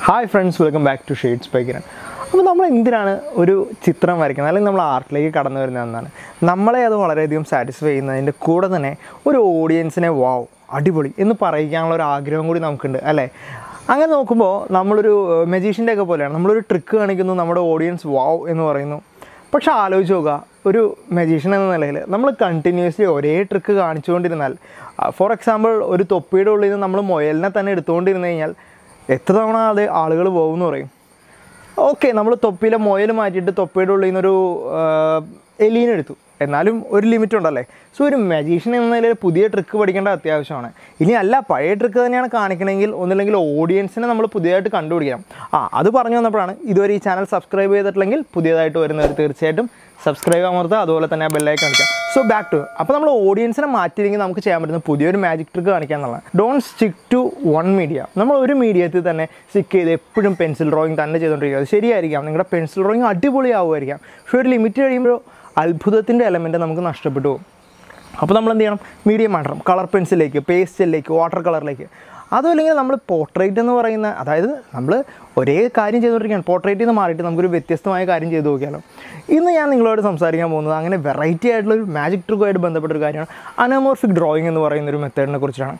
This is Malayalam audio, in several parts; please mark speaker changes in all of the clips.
Speaker 1: Hi friends welcome back to shades ബൈക്കിരൻ അപ്പോൾ നമ്മൾ എന്തിനാണ് ഒരു ചിത്രം വരയ്ക്കുന്നത് അല്ലെങ്കിൽ നമ്മൾ ആർട്ടിലേക്ക് കടന്നു വരുന്നതെന്നാണ് നമ്മളെ അത് വളരെയധികം സാറ്റിസ്ഫൈ ചെയ്യുന്നതിൻ്റെ കൂടെ തന്നെ ഒരു ഓഡിയൻസിനെ വാവ് അടിപൊളി എന്ന് പറയിക്കാനുള്ള ഒരു ആഗ്രഹം കൂടി നമുക്കുണ്ട് അല്ലേ അങ്ങനെ നോക്കുമ്പോൾ നമ്മളൊരു മെജീഷ്യൻ്റെ ഒക്കെ പോലെയാണ് നമ്മളൊരു ട്രിക്ക് കാണിക്കുന്നു നമ്മുടെ ഓഡിയൻസ് വാവ് എന്ന് പറയുന്നു പക്ഷെ ആലോചിച്ച് നോക്കുക ഒരു മജീഷ്യൻ എന്ന നിലയിൽ നമ്മൾ കണ്ടിന്യൂസ്ലി ഒരേ ട്രിക്ക് കാണിച്ചുകൊണ്ടിരുന്നാൽ ഫോർ എക്സാമ്പിൾ ഒരു തൊപ്പിയുടെ ഉള്ളിൽ നിന്ന് നമ്മൾ മുയലിനെ തന്നെ എടുത്തുകൊണ്ടിരുന്നു കഴിഞ്ഞാൽ എത്ര തവണ അത് ആളുകൾ പോകുമെന്ന് പറയും ഓക്കെ നമ്മൾ തൊപ്പിയിലെ മുയൽ മാറ്റിയിട്ട് തൊപ്പിയുടെ ഉള്ളിൽ നിന്നൊരു എലീനെ എടുത്തു എന്നാലും ഒരു ലിമിറ്റ് ഉണ്ടല്ലേ സോ ഒരു മജീഷ്യൻ എന്ന നിലയിൽ പുതിയ ട്രിക്ക് പഠിക്കേണ്ട അത്യാവശ്യമാണ് ഇനി അല്ല പഴയ ട്രിക്ക് തന്നെയാണ് കാണിക്കണമെങ്കിൽ ഒന്നില്ലെങ്കിൽ ഓഡിയൻസിനെ നമ്മൾ പുതിയതായിട്ട് കണ്ടുപിടിക്കണം ആ അത് പറഞ്ഞു വന്നപ്പോഴാണ് ഇതുവരെ ഈ ചാനൽ സബ്സ്ക്രൈബ് ചെയ്തിട്ടില്ലെങ്കിൽ പുതിയതായിട്ട് വരുന്നവർ തീർച്ചയായിട്ടും സബ്സ്ക്രൈബ് അമർത്തുക അതുപോലെ തന്നെ ബെല്ലൈക്ക് കാണിക്കാം സോ ബാക്ക് ടു അപ്പോൾ നമ്മൾ ഓഡിയൻസിനെ മാറ്റിയില്ലെങ്കിൽ നമുക്ക് ചെയ്യാൻ പറ്റുന്ന പുതിയൊരു മാജിക് ട്രിക്ക് കാണിക്കുക എന്നുള്ളത് don't stick to one media നമ്മൾ ഒരു മീഡിയത്തിൽ തന്നെ സ്റ്റിക്ക് ചെയ്ത് എപ്പോഴും പെൻസിൽ ഡ്രോയിങ് തന്നെ ചെയ്തുകൊണ്ടിരിക്കുക അത് ശരിയായിരിക്കാം നിങ്ങളുടെ പെൻസിൽ ഡ്രോയിങ് അടിപൊളിയാവുമായിരിക്കാം പക്ഷേ ഒരു ലിമിറ്റ് കഴിയുമ്പോൾ അത്ഭുതത്തിൻ്റെ എലമെൻറ്റ് നമുക്ക് നഷ്ടപ്പെട്ടു പോകും അപ്പോൾ നമ്മൾ എന്ത് ചെയ്യണം മീഡിയം മാറ്റണം കളർ പെൻസിലേക്ക് പേസ്റ്റലിലേക്ക് വാട്ടർ കളറിലേക്ക് അതും അല്ലെങ്കിൽ നമ്മൾ പോർട്രേറ്റ് എന്ന് പറയുന്ന അതായത് നമ്മൾ ഒരേ കാര്യം ചെയ്തുകൊണ്ടിരിക്കുകയാണ് പോർട്രേറ്റിൽ നിന്ന് മാറിയിട്ട് നമുക്കൊരു വ്യത്യസ്തമായ കാര്യം ചെയ്തു നോക്കിയാലോ ഇന്ന് ഞാൻ നിങ്ങളോട് സംസാരിക്കാൻ പോകുന്നത് അങ്ങനെ വെറൈറ്റി ആയിട്ടുള്ള ഒരു മാജിക് ട്രിക്കുമായിട്ട് ബന്ധപ്പെട്ട ഒരു കാര്യമാണ് അനമോർഫിക് ഡ്രോയിങ് എന്ന് പറയുന്ന ഒരു മെത്തേഡിനെ കുറിച്ചാണ്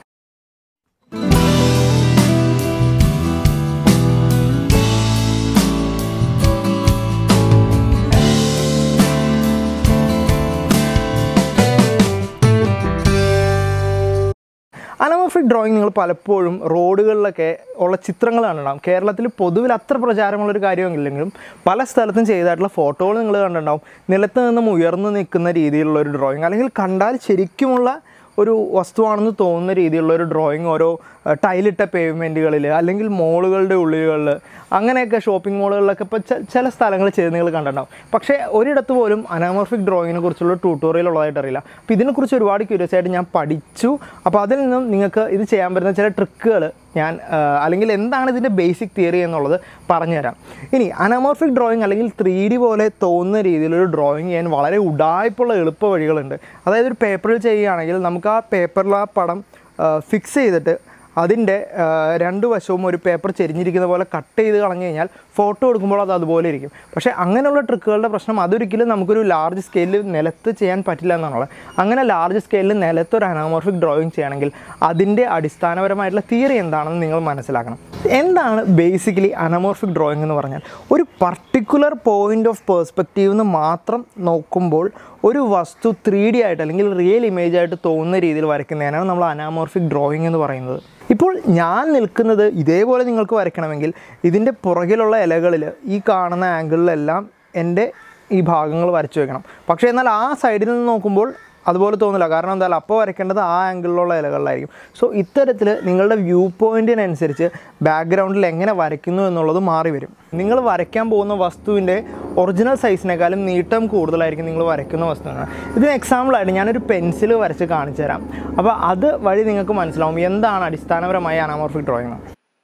Speaker 1: അനമോർഫിക് ഡ്രോയിങ് നിങ്ങൾ പലപ്പോഴും റോഡുകളിലൊക്കെ ഉള്ള ചിത്രങ്ങളാണ് ഉണ്ടാവും കേരളത്തിൽ പൊതുവിൽ അത്ര പ്രചാരമുള്ളൊരു കാര്യമില്ലെങ്കിലും പല സ്ഥലത്തും ചെയ്തതായിട്ടുള്ള ഫോട്ടോകൾ നിങ്ങൾ കണ്ടിട്ടുണ്ടാവും നിലത്ത് നിന്നും ഉയർന്നു നിൽക്കുന്ന രീതിയിലുള്ള ഒരു ഡ്രോയിങ് അല്ലെങ്കിൽ കണ്ടാൽ ശരിക്കുമുള്ള ഒരു വസ്തുവാണെന്ന് തോന്നുന്ന രീതിയിലുള്ള ഒരു ഡ്രോയിങ് ഓരോ അഹ്, ടൈലിട്ട പേയ്മെൻറ്റുകളിൽ അല്ലെങ്കിൽ മോളുകളുടെ ഉള്ളിലുകളിൽ അങ്ങനെയൊക്കെ ഷോപ്പിംഗ് മോളുകളിലൊക്കെ ഇപ്പോൾ ചില സ്ഥലങ്ങൾ ചെയ്ത് നിങ്ങൾ കണ്ടിട്ടുണ്ടാവും പക്ഷേ ഒരിടത്ത് പോലും അനാമോർഫിക് ഡ്രോയിങ്ങിനെ കുറിച്ചുള്ള ട്യൂട്ടോറിയൽ ഉള്ളതായിട്ട് അറിയില്ല അപ്പോൾ ഇതിനെക്കുറിച്ച് ഒരുപാട് ക്യൂരിയസ് ആയിട്ട് ഞാൻ പഠിച്ചു അപ്പോൾ അതിൽ നിന്നും നിങ്ങൾക്ക് ഇത് ചെയ്യാൻ പറ്റുന്ന ചില ട്രിക്കുകൾ ഞാൻ ആ, അല്ലെങ്കിൽ എന്താണ് ഇതിൻ്റെ ബേസിക് തിയറി എന്നുള്ളത് പറഞ്ഞുതരാം ഇനി അനാമോർഫിക് ഡ്രോയിങ് അല്ലെങ്കിൽ ത്രീ ഡി പോലെ തോന്നുന്ന രീതിയിലൊരു ഡ്രോയിങ് ചെയ്യാൻ വളരെ ഉടായ്പുള്ള എളുപ്പ വഴികളുണ്ട് അതായത് ഒരു പേപ്പറിൽ ചെയ്യുകയാണെങ്കിൽ നമുക്ക് ആ പേപ്പറിൽ ആ പടം ഫിക്സ് ചെയ്തിട്ട് അതിൻ്റെ ആ, രണ്ട് വശവും ഒരു പേപ്പർ ചെരിഞ്ഞിരിക്കുന്ന പോലെ കട്ട് ചെയ്ത് കളഞ്ഞു കഴിഞ്ഞാൽ ഫോട്ടോ എടുക്കുമ്പോൾ അത് അതുപോലെ ഇരിക്കും പക്ഷേ അങ്ങനെയുള്ള ട്രിക്കുകളുടെ പ്രശ്നം അതൊരിക്കലും നമുക്കൊരു ലാർജ് സ്കെയിലിൽ നിലത്ത് ചെയ്യാൻ പറ്റില്ല എന്നാണുള്ളത് അങ്ങനെ ലാർജ് സ്കെയിലിൽ നിലത്ത് ഒരു അനാമോർഫിക് ഡ്രോയിങ് ചെയ്യണമെങ്കിൽ അതിൻ്റെ അടിസ്ഥാനപരമായിട്ടുള്ള തിയറി എന്താണെന്ന് നിങ്ങൾ മനസ്സിലാക്കണം എന്താണ് ബേസിക്കലി അനമോർഫിക് ഡ്രോയിങ് എന്ന് പറഞ്ഞാൽ ഒരു പർട്ടിക്കുലർ പോയിൻ്റ് ഓഫ് പേഴ്സ്പെക്റ്റീവ് എന്ന് മാത്രം നോക്കുമ്പോൾ ഒരു വസ്തു ത്രീ ഡി ആയിട്ട് അല്ലെങ്കിൽ റിയൽ ഇമേജ് ആയിട്ട് തോന്നുന്ന രീതിയിൽ വരയ്ക്കുന്നതിനാണ് നമ്മൾ അനാമോർഫിക് ഡ്രോയിങ് എന്ന് പറയുന്നത് ഇപ്പോൾ ഞാൻ നിൽക്കുന്നത് ഇതേപോലെ നിങ്ങൾക്ക് വരയ്ക്കണമെങ്കിൽ ഇതിൻ്റെ പുറകിലുള്ള ഇലകളിൽ ഈ കാണുന്ന ആംഗിളിലെല്ലാം എൻ്റെ ഈ ഭാഗങ്ങൾ വരച്ചു വെക്കണം പക്ഷേ എന്നാൽ ആ സൈഡിൽ നിന്ന് നോക്കുമ്പോൾ അതുപോലെ തോന്നില്ല കാരണം എന്താ അപ്പോൾ വരയ്ക്കേണ്ടത് ആ ആംഗിളിലുള്ള ഇലകളിലായിരിക്കും സോ ഇത്തരത്തിൽ നിങ്ങളുടെ വ്യൂ പോയിൻറ്റിനനുസരിച്ച് ബാക്ക്ഗ്രൗണ്ടിൽ എങ്ങനെ വരയ്ക്കുന്നു എന്നുള്ളത് മാറി വരും നിങ്ങൾ വരയ്ക്കാൻ പോകുന്ന വസ്തുവിൻ്റെ ഒറിജിനൽ സൈസിനേക്കാളും നീട്ടം കൂടുതലായിരിക്കും നിങ്ങൾ വരയ്ക്കുന്ന വസ്തുവിനാണ് ഇതിന് എക്സാമ്പിളായിട്ട് ഞാനൊരു പെൻസിൽ വരച്ച് കാണിച്ചു തരാം അപ്പോൾ അത് വഴി നിങ്ങൾക്ക് മനസ്സിലാവും എന്താണ് അടിസ്ഥാനപരമായ അനാമോർഫിക് ഡ്രോയിങ്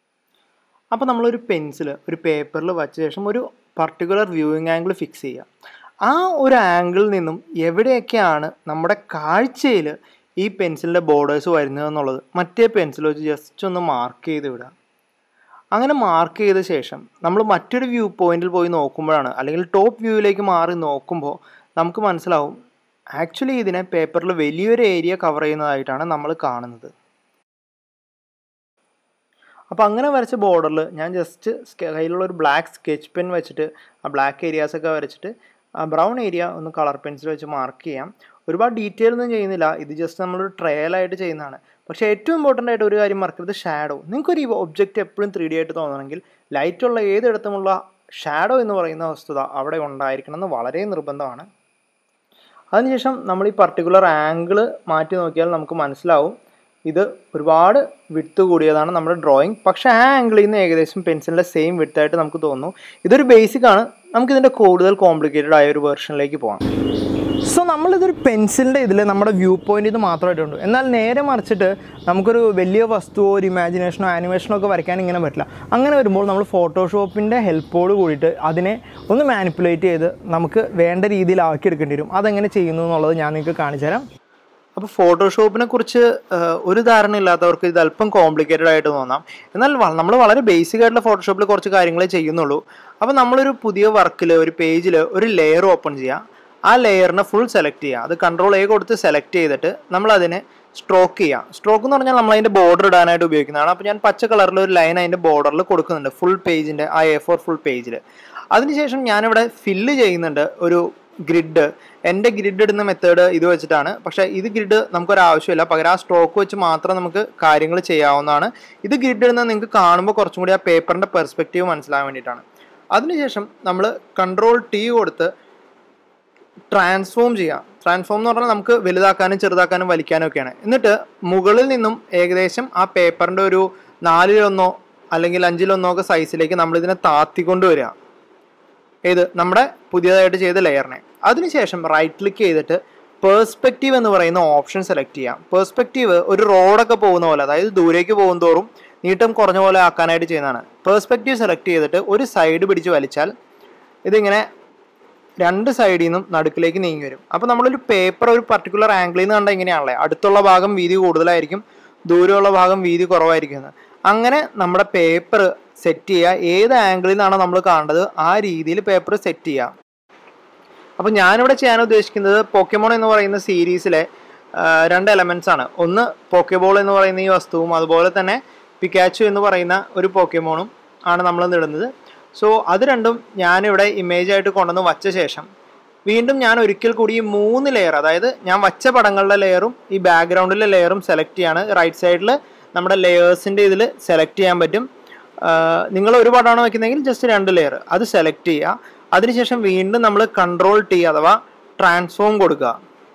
Speaker 1: അപ്പോൾ നമ്മളൊരു പെൻസിൽ ഒരു പേപ്പറിൽ വച്ച ശേഷം ഒരു പർട്ടിക്കുലർ വ്യൂയിങ് ആംഗിൾ ഫിക്സ് ചെയ്യുക ആ ഒരു ആംഗിളിൽ നിന്നും എവിടെയൊക്കെയാണ് നമ്മുടെ കാഴ്ചയിൽ ഈ പെൻസിലിൻ്റെ ബോർഡേഴ്സ് വരുന്നത് എന്നുള്ളത് മറ്റേ പെൻസിൽ വെച്ച് ജസ്റ്റ് ഒന്ന് മാർക്ക് ചെയ്ത് വിടുക അങ്ങനെ മാർക്ക് ചെയ്ത ശേഷം നമ്മൾ മറ്റൊരു വ്യൂ പോയിന്റിൽ പോയി നോക്കുമ്പോഴാണ് അല്ലെങ്കിൽ ടോപ്പ് വ്യൂവിലേക്ക് മാറി നോക്കുമ്പോൾ നമുക്ക് മനസ്സിലാവും ആക്ച്വലി ഇതിനെ പേപ്പറിൽ വലിയൊരു ഏരിയ കവർ ചെയ്യുന്നതായിട്ടാണ് നമ്മൾ കാണുന്നത് അപ്പോൾ അങ്ങനെ വരച്ച ബോർഡറിൽ ഞാൻ ജസ്റ്റ് കയ്യിലുള്ള ഒരു ബ്ലാക്ക് സ്കെച്ച് പെൻ വെച്ചിട്ട് ആ ബ്ലാക്ക് ഏരിയാസൊക്കെ വരച്ചിട്ട് ആ ബ്രൗൺ ഏരിയ ഒന്ന് കളർ പെൻസിൽ വെച്ച് മാർക്ക് ചെയ്യാം ഒരുപാട് ഡീറ്റെയിൽ ഒന്നും ചെയ്യുന്നില്ല ഇത് ജസ്റ്റ് നമ്മളൊരു ട്രയലായിട്ട് ചെയ്യുന്നതാണ് പക്ഷേ ഏറ്റവും ഇമ്പോർട്ടൻ്റ് ആയിട്ട് ഒരു കാര്യം മറക്കരുത് ഷാഡോ നിങ്ങൾക്കൊരു ഈ ഒബ്ജക്റ്റ് എപ്പോഴും ത്രീ ഡി ആയിട്ട് തോന്നണമെങ്കിൽ ലൈറ്റുള്ള ഏതിടത്തുമുള്ള ഷാഡോ എന്ന് പറയുന്ന വസ്തുത അവിടെ ഉണ്ടായിരിക്കണം എന്ന് വളരെ നിർബന്ധമാണ് അതിനുശേഷം നമ്മൾ ഈ പർട്ടിക്കുലർ ആംഗിൾ മാറ്റി നോക്കിയാൽ നമുക്ക് മനസ്സിലാവും ഇത് ഒരുപാട് വിട്ട് കൂടിയതാണ് നമ്മുടെ ഡ്രോയിങ് പക്ഷേ ആ ആംഗിളിൽ നിന്ന് ഏകദേശം പെൻസിലിൻ്റെ സെയിം വിട്ടായിട്ട് നമുക്ക് തോന്നുന്നു ഇതൊരു ബേസിക് ആണ് നമുക്കിതിൻ്റെ കൂടുതൽ കോംപ്ലിക്കേറ്റഡ് ആയ ഒരു വേർഷനിലേക്ക് പോകാം സോ നമ്മളിതൊരു പെൻസിലിൻ്റെ ഇതിൽ നമ്മുടെ വ്യൂ പോയിന്റ് ഇത് മാത്രമായിട്ടുണ്ട് എന്നാൽ നേരെ മറിച്ചിട്ട് നമുക്കൊരു വലിയ വസ്തുവോ ഒരു ഇമാജിനേഷനോ ആനിമേഷനോ ഒക്കെ വരയ്ക്കാൻ ഇങ്ങനെ പറ്റില്ല അങ്ങനെ വരുമ്പോൾ നമ്മൾ ഫോട്ടോഷോപ്പിൻ്റെ ഹെൽപ്പോട് കൂടിയിട്ട് അതിനെ ഒന്ന് മാനിപ്പുലേറ്റ് ചെയ്ത് നമുക്ക് വേണ്ട രീതിയിൽ ആക്കിയെടുക്കേണ്ടി വരും അതെങ്ങനെ ചെയ്യുന്നു എന്നുള്ളത് ഞാൻ നിങ്ങൾക്ക് കാണിച്ചു തരാം അപ്പോൾ ഫോട്ടോഷോപ്പിനെ കുറിച്ച് ആഹ്, ഒരു ധാരണ ഇല്ലാത്തവർക്ക് ഇത് അല്പം കോംപ്ലിക്കേറ്റഡ് ആയിട്ട് തോന്നാം എന്നാൽ നമ്മൾ വളരെ ബേസിക് ആയിട്ടുള്ള ഫോട്ടോഷോപ്പിൽ കുറച്ച് കാര്യങ്ങളെ ചെയ്യുന്നുള്ളൂ അപ്പോൾ നമ്മളൊരു പുതിയ വർക്കിൽ ഒരു പേജിൽ ഒരു ലെയർ ഓപ്പൺ ചെയ്യുക ആ ലെയറിനെ ഫുൾ സെലക്ട് ചെയ്യുക അത് കൺട്രോൾ എ കൊടുത്ത് സെലക്ട് ചെയ്തിട്ട് നമ്മൾ അതിനെ സ്ട്രോക്ക് ചെയ്യാം സ്ട്രോക്ക് എന്ന് പറഞ്ഞാൽ നമ്മൾ അതിൻ്റെ ബോർഡർ ഇടാനായിട്ട് ഉപയോഗിക്കുന്നതാണ് അപ്പോൾ ഞാൻ പച്ച കളറിൽ ഒരു ലൈൻ അതിൻ്റെ ബോർഡറിൽ കൊടുക്കുന്നുണ്ട് ഫുൾ പേജിൻ്റെ ആ എ ഫോർ ഫുൾ പേജിൽ അതിനുശേഷം ഞാനിവിടെ ഫില്ല് ചെയ്യുന്നുണ്ട് ഒരു ഗ്രിഡ് എൻ്റെ ഗ്രിഡ് ഇടുന്ന മെത്തേഡ് ഇത് വെച്ചിട്ടാണ് പക്ഷേ ഇത് ഗ്രിഡ് നമുക്കൊരു ആവശ്യമില്ല പകരം ആ സ്ട്രോക്ക് വെച്ച് മാത്രം നമുക്ക് കാര്യങ്ങൾ ചെയ്യാവുന്നതാണ് ഇത് ഗ്രിഡ് ഇടുന്നത് നിങ്ങൾക്ക് കാണുമ്പോൾ കുറച്ചും കൂടി ആ പേപ്പറിൻ്റെ പെർസ്പെക്റ്റീവ് മനസ്സിലാകാൻ വേണ്ടിയിട്ടാണ് അതിനുശേഷം നമ്മൾ കൺട്രോൾ ടി കൊടുത്ത് ട്രാൻസ്ഫോം ചെയ്യാം ട്രാൻസ്ഫോം എന്ന് പറഞ്ഞാൽ നമുക്ക് വലുതാക്കാനും ചെറുതാക്കാനും വലിക്കാനും ഒക്കെയാണ് എന്നിട്ട് മുകളിൽ നിന്നും ഏകദേശം ആ പേപ്പറിൻ്റെ ഒരു നാലിലൊന്നോ അല്ലെങ്കിൽ അഞ്ചിലൊന്നോ ഒക്കെ സൈസിലേക്ക് നമ്മൾ ഇതിനെ താത്തിക്കൊണ്ട് വരിക ഏത് നമ്മുടെ പുതിയതായിട്ട് ചെയ്ത ലെയറിനെ അതിനുശേഷം റൈറ്റ് ക്ലിക്ക് ചെയ്തിട്ട് പേഴ്സ്പെക്റ്റീവ് എന്ന് പറയുന്ന ഓപ്ഷൻ സെലക്ട് ചെയ്യാം പേഴ്സ്പെക്റ്റീവ് ഒരു റോഡൊക്കെ പോകുന്ന പോലെ അതായത് ദൂരേക്ക് പോകും തോറും നീട്ടം കുറഞ്ഞ പോലെ ആക്കാനായിട്ട് ചെയ്യുന്നതാണ് പേഴ്സ്പെക്റ്റീവ് സെലക്ട് ചെയ്തിട്ട് ഒരു സൈഡ് പിടിച്ച് വലിച്ചാൽ ഇതിങ്ങനെ രണ്ട് സൈഡിൽ നിന്നും നടുക്കിലേക്ക് നീങ്ങി വരും അപ്പോൾ നമ്മളൊരു പേപ്പർ ഒരു പർട്ടിക്കുലർ ആംഗിളിൽ നിന്ന് കണ്ടാൽ ഇങ്ങനെയാണല്ലേ അടുത്തുള്ള ഭാഗം വീതി കൂടുതലായിരിക്കും ദൂരമുള്ള ഭാഗം വീതി കുറവായിരിക്കും എന്ന്. അങ്ങനെ നമ്മുടെ പേപ്പർ സെറ്റ് ചെയ്യുക ഏത് ആംഗിളിൽ നിന്നാണോ നമ്മൾ കാണേണ്ടത് ആ രീതിയിൽ പേപ്പർ സെറ്റ് ചെയ്യുക അപ്പോൾ ഞാനിവിടെ ചെയ്യാൻ ഉദ്ദേശിക്കുന്നത് പോക്കെമോൺ എന്ന് പറയുന്ന സീരീസിലെ ആ, രണ്ട് എലമെൻറ്റ്സ് ആണ് ഒന്ന് പോക്കെബോൾ എന്ന് പറയുന്ന ഈ വസ്തുവും അതുപോലെ തന്നെ പിക്കാച്ചു എന്ന് പറയുന്ന ഒരു പോക്കെമോണും ആണ് നമ്മൾ ഇടുന്നത് സോ അത് രണ്ടും ഞാനിവിടെ ഇമേജ് ആയിട്ട് കൊണ്ടുവന്ന് വച്ച ശേഷം വീണ്ടും ഞാൻ ഒരിക്കൽ കൂടി ഈ മൂന്ന് ലെയർ അതായത് ഞാൻ വച്ച പടങ്ങളുടെ ലെയറും ഈ ബാക്ക്ഗ്രൗണ്ടിലെ ലെയറും സെലക്ട് ചെയ്യാണ് റൈറ്റ് സൈഡിൽ നമ്മുടെ ലെയേഴ്സിൻ്റെ ഇതിൽ സെലക്ട് ചെയ്യാൻ പറ്റും നിങ്ങൾ ഒരു പടമാണ് വയ്ക്കുന്നതെങ്കിൽ ജസ്റ്റ് രണ്ട് ലെയർ അത് സെലക്ട് ചെയ്യുക അതിനുശേഷം വീണ്ടും നമ്മൾ കൺട്രോൾ ടി അഥവാ ട്രാൻസ്ഫോം കൊടുക്കുക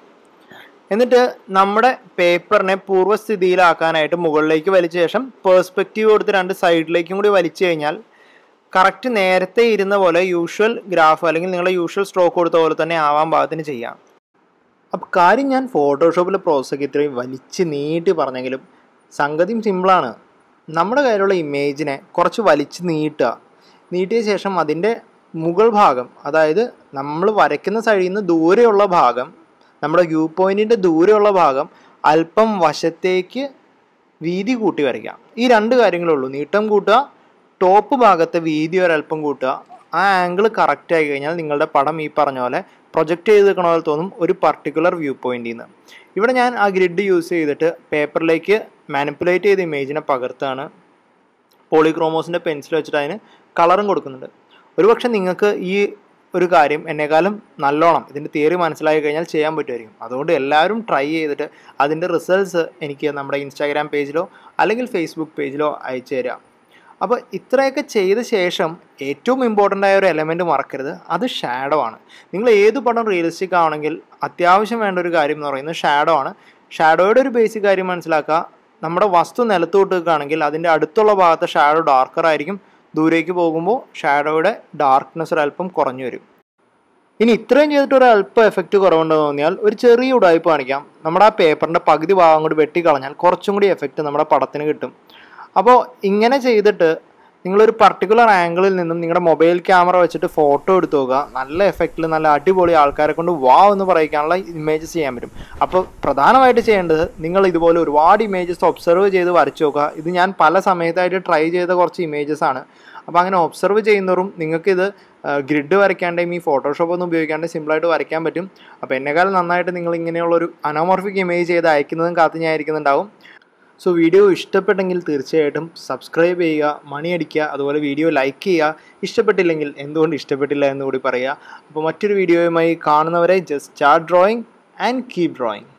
Speaker 1: എന്നിട്ട് നമ്മുടെ പേപ്പറിനെ പൂർവ്വസ്ഥിതിയിലാക്കാനായിട്ട് മുകളിലേക്ക് വലിച്ച ശേഷം പേഴ്സ്പെക്റ്റീവ് കൊടുത്ത് രണ്ട് സൈഡിലേക്കും കൂടി വലിച്ചു കഴിഞ്ഞാൽ കറക്റ്റ് നേരത്തെ ഇരുന്ന പോലെ യൂഷ്വൽ ഗ്രാഫ് അല്ലെങ്കിൽ നിങ്ങളുടെ യൂഷ്വൽ സ്ട്രോക്ക് കൊടുത്ത പോലെ തന്നെ ആവാൻ പാകത്തിന് ചെയ്യാം അപ്പോൾ കാര്യം ഞാൻ ഫോട്ടോഷോപ്പിൽ പ്രോസസ്സൊക്കെ ഇത്രയും വലിച്ച് നീട്ടി പറഞ്ഞെങ്കിലും സംഗതിയും സിമ്പിളാണ് നമ്മുടെ കയ്യിലുള്ള ഇമേജിനെ കുറച്ച് വലിച്ച് നീട്ടുക നീട്ടിയ ശേഷം അതിൻ്റെ മുകൾ ഭാഗം അതായത് നമ്മൾ വരയ്ക്കുന്ന സൈഡിൽ നിന്ന് ദൂരെയുള്ള ഭാഗം നമ്മുടെ വ്യൂ പോയിന്റിൻ്റെ ദൂരെയുള്ള ഭാഗം അല്പം വശത്തേക്ക് വീതി കൂട്ടി വരയ്ക്കാം ഈ രണ്ട് കാര്യങ്ങളേ ഉള്ളൂ നീട്ടം കൂട്ടുക ടോപ്പ് ഭാഗത്തെ വീതി ഒരല്പം കൂട്ടുക ആ ആംഗിൾ കറക്റ്റ് ആയി കഴിഞ്ഞാൽ നിങ്ങളുടെ പടം ഈ പറഞ്ഞ പോലെ പ്രൊജക്റ്റ് ചെയ്ത് നിൽക്കണ പോലെ തോന്നും ഒരു പർട്ടിക്കുലർ വ്യൂ പോയിന്റിൽ നിന്ന് ഇവിടെ ഞാൻ ആ ഗ്രിഡ് യൂസ് ചെയ്തിട്ട് പേപ്പറിലേക്ക് മാനിപ്പുലേറ്റ് ചെയ്ത ഇമേജിനെ പകർത്താണ് പോളിക്രോമോസിൻ്റെ പെൻസിൽ വെച്ചിട്ട് അതിന് കളറും കൊടുക്കുന്നുണ്ട് ഒരുപക്ഷെ നിങ്ങൾക്ക് ഈ ഒരു കാര്യം എന്നെക്കാളും നല്ലോണം ഇതിൻ്റെ തിയറി മനസ്സിലാക്കി കഴിഞ്ഞാൽ ചെയ്യാൻ പറ്റുമായിരിക്കും അതുകൊണ്ട് എല്ലാവരും ട്രൈ ചെയ്തിട്ട് അതിൻ്റെ റിസൾട്ട്സ് എനിക്ക് നമ്മുടെ ഇൻസ്റ്റാഗ്രാം പേജിലോ അല്ലെങ്കിൽ ഫേസ്ബുക്ക് പേജിലോ അയച്ചു തരാം അപ്പോൾ ഇത്രയൊക്കെ ചെയ്ത ശേഷം ഏറ്റവും ഇമ്പോർട്ടൻ്റ് ആയ ഒരു എലമെൻറ്റ് മറക്കരുത് അത് ഷാഡോ ആണ് നിങ്ങൾ ഏത് പടം റിയലിസ്റ്റിക് ആണെങ്കിൽ അത്യാവശ്യം വേണ്ട ഒരു കാര്യം എന്ന് പറയുന്നത് ഷാഡോ ആണ് ഷാഡോയുടെ ഒരു ബേസിക് കാര്യം മനസ്സിലാക്കുക നമ്മുടെ വസ്തു നിലത്തോട്ട് നിൽക്കുകയാണെങ്കിൽ അതിൻ്റെ അടുത്തുള്ള ഭാഗത്തെ ഷാഡോ ഡാർക്കർ ആയിരിക്കും ദൂരേക്ക് പോകുമ്പോൾ ഷാഡോയുടെ ഡാർക്ക്നെസ് ഒരല്പം കുറഞ്ഞു വരും ഇനി ഇത്രയും ചെയ്തിട്ട് ഒരു അല്പം എഫക്റ്റ് കുറവുണ്ടെന്ന് തോന്നിയാൽ ഒരു ചെറിയ ഉടായ്പ കാണിക്കാം നമ്മുടെ ആ പേപ്പറിൻ്റെ പകുതി ഭാഗം കൂടി വെട്ടിക്കളഞ്ഞാൽ കുറച്ചും കൂടി എഫക്റ്റ് നമ്മുടെ പടത്തിന് കിട്ടും അപ്പോൾ ഇങ്ങനെ ചെയ്തിട്ട് നിങ്ങളൊരു പർട്ടിക്കുലർ ആംഗിളിൽ നിന്നും നിങ്ങളുടെ മൊബൈൽ ക്യാമറ വെച്ചിട്ട് ഫോട്ടോ എടുത്ത് നോക്കുക നല്ല എഫക്റ്റിൽ നല്ല അടിപൊളി ആൾക്കാരെ കൊണ്ട് വാ എന്ന് പറയിക്കാനുള്ള ഇമേജസ് ചെയ്യാൻ പറ്റും അപ്പോൾ പ്രധാനമായിട്ട് ചെയ്യേണ്ടത് നിങ്ങൾ ഇതുപോലെ ഒരുപാട് ഇമേജസ് ഒബ്സർവ് ചെയ്ത് വരച്ചു നോക്കുക ഇത് ഞാൻ പല സമയത്തായിട്ട് ട്രൈ ചെയ്ത കുറച്ച് ഇമേജസ് ആണ് അപ്പോൾ അങ്ങനെ ഒബ്സർവ് ചെയ്യുന്നവരും നിങ്ങൾക്കിത് ഗ്രിഡ് വരയ്ക്കാണ്ടെയും ഈ ഫോട്ടോഷോപ്പ് ഒന്നും ഉപയോഗിക്കാണ്ട് സിമ്പിളായിട്ട് വരയ്ക്കാൻ പറ്റും അപ്പോൾ എന്നെക്കാൾ നന്നായിട്ട് നിങ്ങൾ ഇങ്ങനെയുള്ളൊരു അനോമോർഫിക് ഇമേജ് ചെയ്ത് അയക്കുന്നതും കാത്ത് ഞാൻ ഇരിക്കുന്നുണ്ടാവും സോ വീഡിയോ ഇഷ്ടപ്പെട്ടെങ്കിൽ തീർച്ചയായിട്ടും സബ്സ്ക്രൈബ് ചെയ്യുക മണി അടിക്കുക അതുപോലെ വീഡിയോ ലൈക്ക് ചെയ്യുക ഇഷ്ടപ്പെട്ടില്ലെങ്കിൽ എന്തുകൊണ്ട് ഇഷ്ടപ്പെട്ടില്ല എന്ന് കൂടി പറയുക അപ്പോൾ മറ്റൊരു വീഡിയോയുമായി കാണുന്നവരെ just start drawing and keep drawing